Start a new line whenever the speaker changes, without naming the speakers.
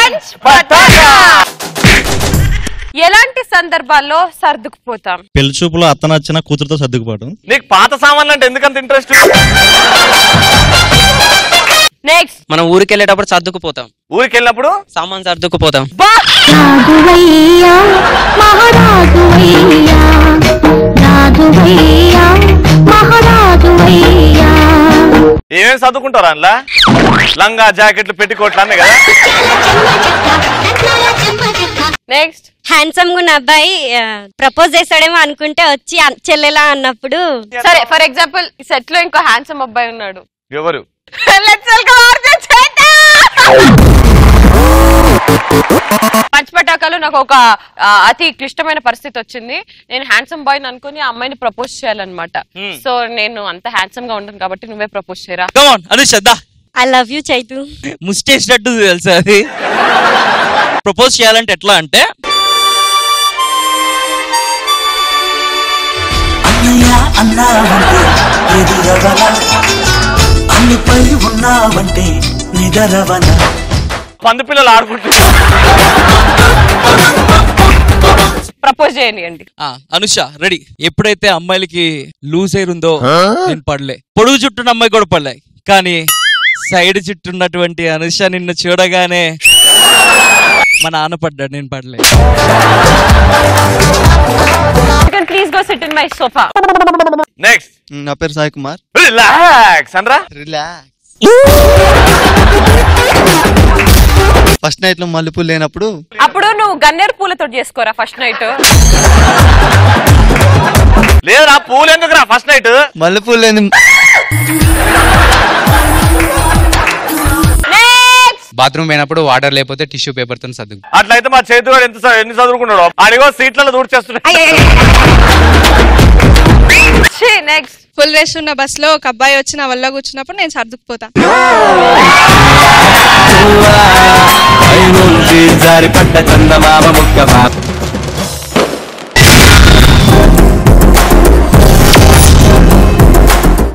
Punch Pataka ఎలాంటి సందర్భాల్లో సర్దుకుపోతాం
పెళ్లి చూపులో అత్త నచ్చిన కూతురుతో సర్దుకుపోవడం
నీకు పాత సామాన్లు అంటే ఎందుకంత ఇంట్రెస్ట్
నెక్స్ట్
మనం ఊరికి వెళ్ళేటప్పుడు సర్దుకుపోతాం
ఊరికి వెళ్ళినప్పుడు
సామాన్ సర్దుకుపోతాం
రాఘవయ్యా మహారాఘవయ్యా రాఘవయ్యా మహారాఘవయ్యా
ఏమేమి చదువుకుంటారా అందులో లంగా జాకెట్లు పెట్టికోట్లు అన్నీ కదా
నెక్స్ట్
హ్యాండ్సమ్ గా ఉన్న అబ్బాయి ప్రపోజ్ చేస్తాడేమో అనుకుంటే వచ్చి అన్- చెల్లెలా అన్నప్పుడు
సరే ఫర్ ఎగ్జాంపుల్ సెట్ లో ఇంకో హ్యాండ్సమ్ అబ్బాయి ఉన్నాడు
ఎవరు
Let's welcome Arjun Cheta! పంచపటాకాలు నాకు ఒక ఆ, అతి క్లిష్టమైన పరిస్థితి వచ్చింది నేను హ్యాండ్సమ్ బాయ్ అనుకుని ఆ అమ్మాయిని ప్రపోజ్ చేయాలన్నమాట సో నేను అంత హ్యాండ్సమ్ గా ఉంటాను కాబట్టి నువ్వే ప్రపోజ్ చేయరా
కమాన్ అనుష దా
ఐ లవ్ యూ చైతు
ముస్టేసినట్టు తెలుసా అది ప్రపోజ్ చేయాలంటే ఎట్లా అంటే
అన్నయ్య అన్నావంటే ఎదురవన అన్నిపై ఉన్నావంటే నిదరవన
పంది పిల్లలు ఆడుకుంటున్నారు
ప్రపోజ్ చేయనియండి
ఆ, అనుష రెడీ ఎప్పుడైతే అమ్మాయిలకి లూజ్ ఎయిర్ ఉందో నేను పడలే పొడుగు చుట్టూన్న అమ్మాయి కూడా పడలే కానీ సైడ్ చుట్టున్నటువంటి అనుష నిన్ను చూడగానే మా నాన్న పడ్డాడు నేను పడలే
please go sit in my sofa
next
నా పేరు సాయి కుమార్
రిలాక్స్ అనరా
రిలాక్స్ ఫస్ట్ నైట్ లో మల్లెపూలు లేనప్పుడు
అప్పుడు నువ్వు గన్నేరు పూలతో చేసుకోరా ఫస్ట్ నైట్
లేదురా పూలు ఎందుకురా ఫస్ట్ నైట్
మల్లెపూలు లేని
బాత్రూమ్ పోయినప్పుడు వాటర్ లేకపోతే టిష్యూ పేపర్ తో సర్దు
అట్లయితే మా చేతివాడు ఎంత చ- ఎన్ని చదువుకుంటాడు అడిగో సీట్లలో దూడ్చేస్తున్నాడు
నెక్స్ట్
ఫుల్ రెస్ట్ ఉన్న బస్ లో ఒక అబ్బాయి వచ్చి నా వల్ల కూర్చున్నప్పుడు నేను సర్దుకుపోతా
జారి పడ్డ చందమామ ముక్క